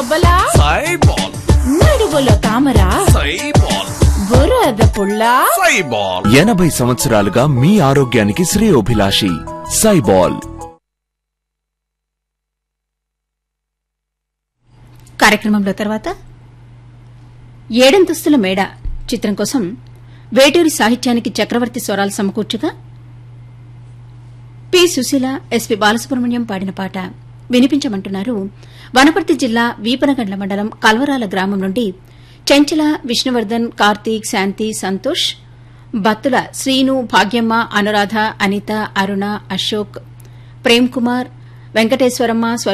బొబ్బలా సైబాల్ నడుగులో తామర సైబాల్ బురద పుల్ల సైబాల్ ఎనభై సంవత్సరాలుగా మీ ఆరోగ్యానికి శ్రేయోభిలాషి సైబాల్ కార్యక్రమంలో తర్వాత ఏడంతస్తుల మేడ చిత్రం కోసం వేటూరి సాహిత్యానికి చక్రవర్తి స్వరాలు సమకూర్చగా పి సుశీల ఎస్పి బాలసుబ్రహ్మణ్యం పాడిన పాట వినిపించమంటున్నారు వనపర్తి జిల్లా వీపనగండ్ల మండలం కల్వరాల గ్రామం నుండి చెంచల విష్ణువర్ధన్ కార్తీక్ శాంతి సంతోష్ బత్తుల శ్రీను భాగ్యమ్మ అనురాధ అనిత అరుణ అశోక్ ప్రేమ్ కుమార్ వెంకటేశ్వరమ్మ